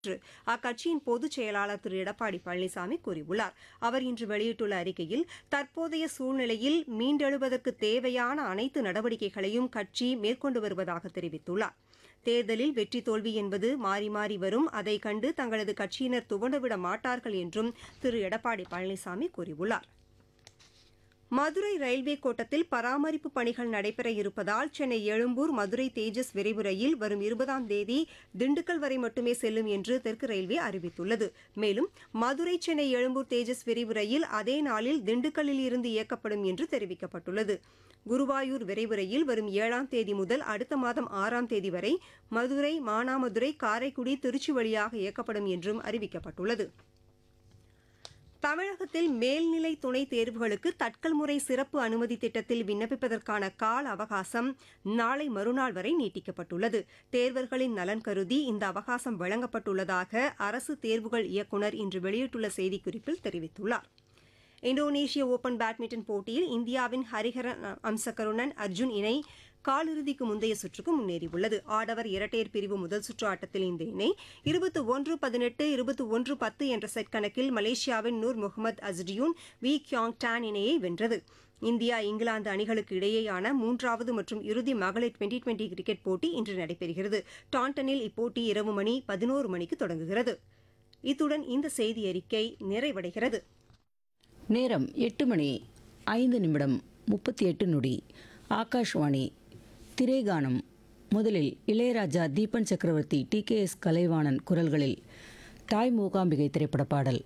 என்று அக்கட்சியின் பொதுச் செயலாளர் திரு எடப்பாடி பழனிசாமி கூறியுள்ளார் அவர் இன்று வெளியிட்டுள்ள அறிக்கையில் தற்போதைய சூழ்நிலையில் மீண்டெழுவதற்கு தேவையான அனைத்து நடவடிக்கைகளையும் கட்சி மேற்கொண்டு வருவதாக தெரிவித்துள்ளார் தேர்தலில் வெற்றி தோல்வி என்பது மாறி மாறி வரும் அதை கண்டு தங்களது கட்சியினர் துவண்டுவிட மாட்டார்கள் என்றும் திரு எடப்பாடி பழனிசாமி கூறியுள்ளார் மதுரை ரயில்வே கோட்டத்தில் பராமரிப்பு பணிகள் நடைபெற இருப்பதால் சென்னை எழும்பூர் மதுரை தேஜஸ் விரைவு ரயில் வரும் இருபதாம் தேதி திண்டுக்கல் வரை மட்டுமே செல்லும் என்று தெற்கு ரயில்வே அறிவித்துள்ளது மேலும் மதுரை சென்னை எழும்பூர் தேஜஸ் விரைவு ரயில் அதே நாளில் திண்டுக்கல்லில் இருந்து இயக்கப்படும் என்று தெரிவிக்கப்பட்டுள்ளது குருவாயூர் விரைவு ரயில் வரும் ஏழாம் தேதி முதல் அடுத்த மாதம் ஆறாம் தேதி வரை மதுரை மானாமதுரை காரைக்குடி திருச்சி வழியாக இயக்கப்படும் என்றும் அறிவிக்கப்பட்டுள்ளது தமிழகத்தில் மேல்நிலை துணைத் தேர்வுகளுக்கு தட்கல் முறை சிறப்பு அனுமதி திட்டத்தில் விண்ணப்பிப்பதற்கான கால அவகாசம் நாளை மறுநாள் வரை நீட்டிக்கப்பட்டுள்ளது தேர்வர்களின் நலன் கருதி இந்த அவகாசம் வழங்கப்பட்டுள்ளதாக அரசு தேர்வுகள் இயக்குநர் இன்று வெளியிட்டுள்ள செய்திக்குறிப்பில் தெரிவித்துள்ளார் இந்தோனேஷிய ஓபன் பேட்மிண்டன் போட்டியில் இந்தியாவின் ஹரிஹரன் அம்சகருணன் அர்ஜுன் இணை காலிறுதிக்கு முந்தைய சுற்றுக்கு முன்னேறியுள்ளது ஆடவர் இரட்டையர் பிரிவு முதல் சுற்று ஆட்டத்தில் இந்த இணை இருபத்தி ஒன்று பதினெட்டு இருபத்தி ஒன்று பத்து என்ற செட் கணக்கில் மலேசியாவின் நூர் முகமது அஸ்டியூன் வி கியாங் டான் இணையை வென்றது இந்தியா இங்கிலாந்து அணிகளுக்கு இடையேயான மூன்றாவது மற்றும் இறுதி மகளிர் டுவெண்டி டுவெண்டி கிரிக்கெட் போட்டி இன்று நடைபெறுகிறது டாண்டனில் இப்போட்டி இரவு மணி பதினோரு மணிக்கு தொடங்குகிறது இத்துடன் இந்த செய்தி அறிக்கை நிறைவடைகிறது நேரம் எட்டு மணி ஐந்து நிமிடம் முப்பத்தி எட்டு நொடி ஆகாஷ்வாணி திரேகானம் முதலில் இளையராஜா தீபன் சக்கரவர்த்தி டி கே எஸ் கலைவாணன் குரல்களில் தாய் மூகாம்பிகை திரைப்பட பாடல்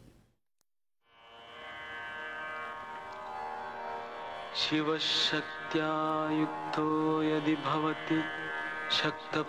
शिवशक्त्या युक्तो यदि भवति शक्त